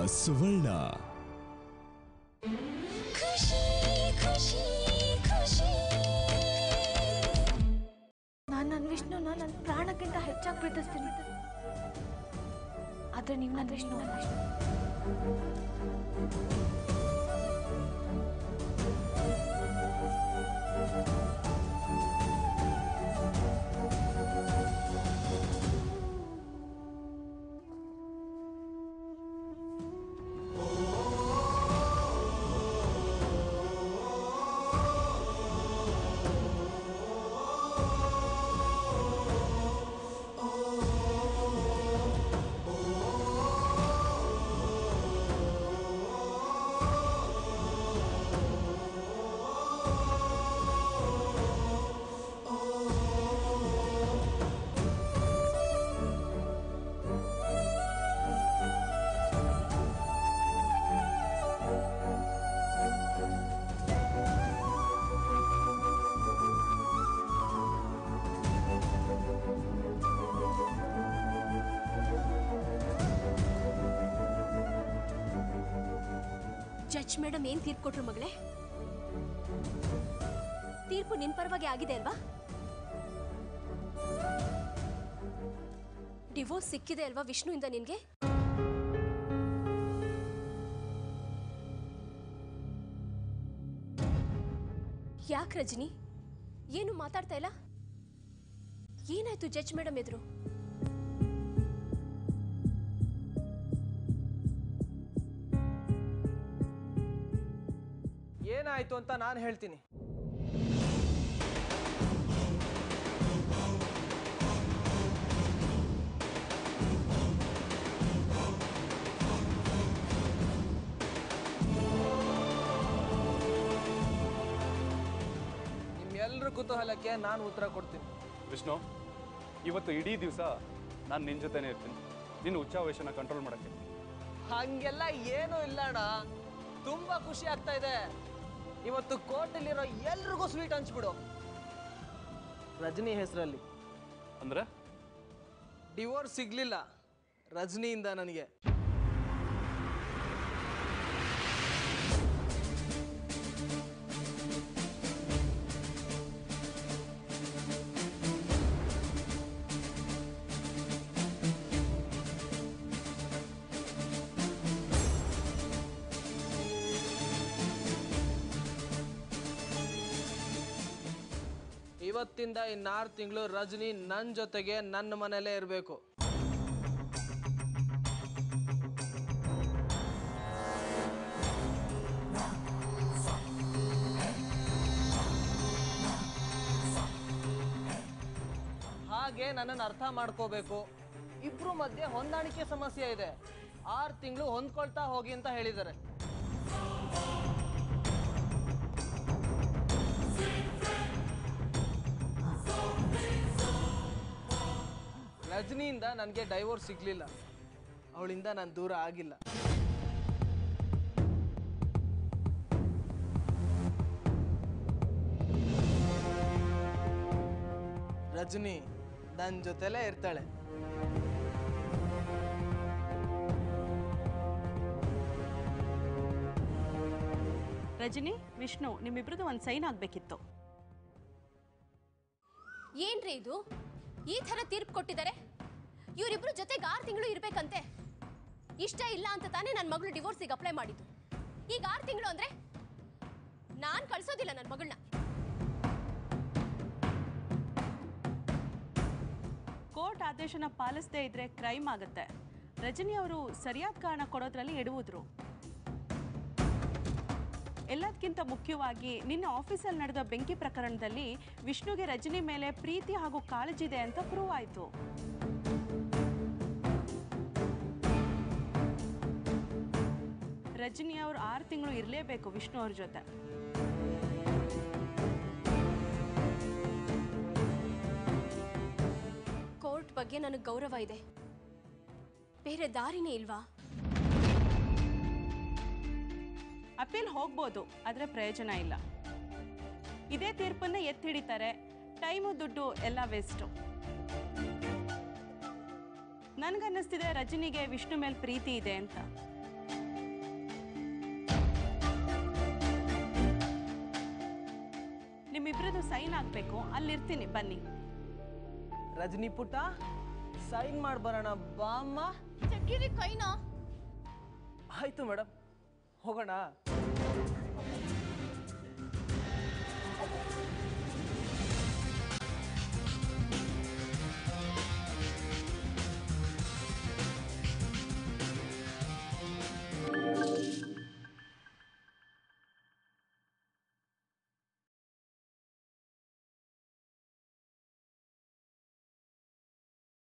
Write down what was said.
ಸುವರ್ಣ ಖುಷಿ ಖುಷಿ ಖುಷಿ ನಾನು ನನ್ನ ವಿಷ್ಣುನ ನನ್ನ ಪ್ರಾಣಕ್ಕಿಂತ ಹೆಚ್ಚಾಗಿ ಪ್ರೀತಿಸ್ತೀನಿ ಆದ್ರೆ ನೀವು ನನ್ನ ವಿಷ್ಣು ಅಲ್ಲ ಜಡ್ಜ್ ಮೇಡಮ್ ಏನ್ ತೀರ್ಪು ಕೊಟ್ರು ಮಗಳೇ ತೀರ್ಪು ನಿನ್ ಪರವಾಗಿ ಆಗಿದೆ ಅಲ್ವಾ ಡಿವೋರ್ಸ್ ಸಿಕ್ಕಿದೆ ಅಲ್ವಾ ವಿಷ್ಣುವಿಂದ ನಿನ್ಗೆ ಯಾಕೆ ರಜನಿ ಏನು ಮಾತಾಡ್ತಾ ಇಲ್ಲ ಏನಾಯ್ತು ಜಡ್ಜ್ ಮೇಡಮ್ ಎದುರು ಏನಾಯ್ತು ಅಂತ ನಾನು ಹೇಳ್ತೀನಿ ನಿಮ್ಮೆಲ್ಲರ ಕುತೂಹಲಕ್ಕೆ ನಾನು ಉತ್ತರ ಕೊಡ್ತೀನಿ ವಿಷ್ಣು ಇವತ್ತು ಇಡೀ ದಿವಸ ನಾನು ನಿನ್ನ ಜೊತೆನೇ ಇರ್ತೀನಿ ನಿನ್ನ ಉಚ್ಚಾವೇಶನ ಕಂಟ್ರೋಲ್ ಮಾಡೋಕ್ಕೆ ಹಂಗೆಲ್ಲ ಏನೂ ಇಲ್ಲ ಅಣ್ಣ ತುಂಬಾ ಖುಷಿ ಆಗ್ತಾ ಇದೆ ಇವತ್ತು ಕೋರ್ಟಲ್ಲಿರೋ ಎಲ್ರಿಗೂ ಸ್ವೀಟ್ ಹಂಚ್ಬಿಡು ರಜನಿ ಹೆಸರಲ್ಲಿ ಅಂದರೆ ಡಿವೋರ್ಸ್ ಸಿಗ್ಲಿಲ್ಲ ರಜನಿಯಿಂದ ನನಗೆ ಇವತ್ತಿಂದ ಇನ್ನಾರು ತಿಂಗಳು ರಜನಿ ನನ್ನ ಜೊತೆಗೆ ನನ್ನ ಮನೇಲೇ ಇರಬೇಕು ಹಾಗೆ ನನ್ನನ್ನು ಅರ್ಥ ಮಾಡ್ಕೋಬೇಕು ಇಬ್ರು ಮಧ್ಯೆ ಹೊಂದಾಣಿಕೆ ಸಮಸ್ಯೆ ಇದೆ ಆರು ತಿಂಗಳು ಹೊಂದ್ಕೊಳ್ತಾ ಹೋಗಿ ಅಂತ ಹೇಳಿದ್ದಾರೆ ರಜನಿಯಿಂದ ನನಗೆ ಡೈವೋರ್ಸ್ ಸಿಗ್ಲಿಲ್ಲ ಅವಳಿಂದ ನಾನು ದೂರ ಆಗಿಲ್ಲ ರಜನಿ ನನ್ನ ಜೊತೆಲೇ ಇರ್ತಾಳೆ ರಜನಿ ವಿಷ್ಣು ನಿಮ್ಮಿಬ್ರದ್ದು ಒಂದು ಸೈನ್ ಆಗಬೇಕಿತ್ತು ಏನ್ರಿ ಇದು ಈ ಥರ ತೀರ್ಪು ಕೊಟ್ಟಿದ್ದಾರೆ ಇವರಿಬ್ರು ಜೊತೆಗೆ ಆರು ತಿಂಗಳು ಇರ್ಬೇಕಂತೆ ಇಷ್ಟ ಇಲ್ಲ ಅಂತ ತಾನೇ ನನ್ನ ಮಗಳು ಡಿವೋರ್ಸಿಗೆ ಅಪ್ಲೈ ಮಾಡಿದ್ದು ಈಗ ಆರು ತಿಂಗಳು ಅಂದ್ರೆ ನಾನು ಕಳ್ಸೋದಿಲ್ಲ ನನ್ನ ಮಗಳನ್ನ ಕೋರ್ಟ್ ಆದೇಶನ ಪಾಲಿಸದೇ ಇದ್ರೆ ಕ್ರೈಮ್ ಆಗುತ್ತೆ ರಜನಿ ಅವರು ಸರಿಯಾದ ಕಾರಣ ಕೊಡೋದ್ರಲ್ಲಿ ಎಡುವುದ್ರು ಎಲ್ಲದಕ್ಕಿಂತ ಮುಖ್ಯವಾಗಿ ನಿನ್ನ ಆಫೀಸಲ್ಲಿ ನಡೆದ ಬೆಂಕಿ ಪ್ರಕರಣದಲ್ಲಿ ವಿಷ್ಣುಗೆ ರಜನಿ ಮೇಲೆ ಪ್ರೀತಿ ಹಾಗೂ ಕಾಳಜಿ ಇದೆ ಅಂತ ಪ್ರೂವ್ ಆಯಿತು ರಜನಿ ಅವ್ರು ಆರು ತಿಂಗಳು ಇರಲೇಬೇಕು ವಿಷ್ಣು ಅವ್ರ ಜೊತೆ ಕೋರ್ಟ್ ಬಗ್ಗೆ ನನಗೆ ಗೌರವ ಇದೆ ಬೇರೆ ದಾರಿನೇ ಇಲ್ವಾ ಅಪೀಲ್ ಹೋಗ್ಬೋದು ಆದರೆ ಪ್ರಯೋಜನ ಇಲ್ಲ ಇದೇ ತೀರ್ಪನ್ನ ಎತ್ತಿ ಹಿಡಿತಾರೆ ಟೈಮು ದುಡ್ಡು ಎಲ್ಲ ವೇಸ್ಟು ನನಗನ್ನಿಸ್ತಿದೆ ರಜನಿಗೆ ವಿಷ್ಣು ಮೇಲೆ ಪ್ರೀತಿ ಇದೆ ಅಂತ ಸೈನ್ ಆಗಬೇಕು ಅಲ್ಲಿರ್ತೀನಿ ಬನ್ನಿ ರಜನಿ ಪುಟ್ಟ ಸೈನ್ ಮಾಡಿ ಬರೋಣ ಬಾಮ್ಮ ಚಕ್ಕಿರಿ ಕೈನಾ ಆಯ್ತು ಮೇಡಮ್ ಹೋಗೋಣ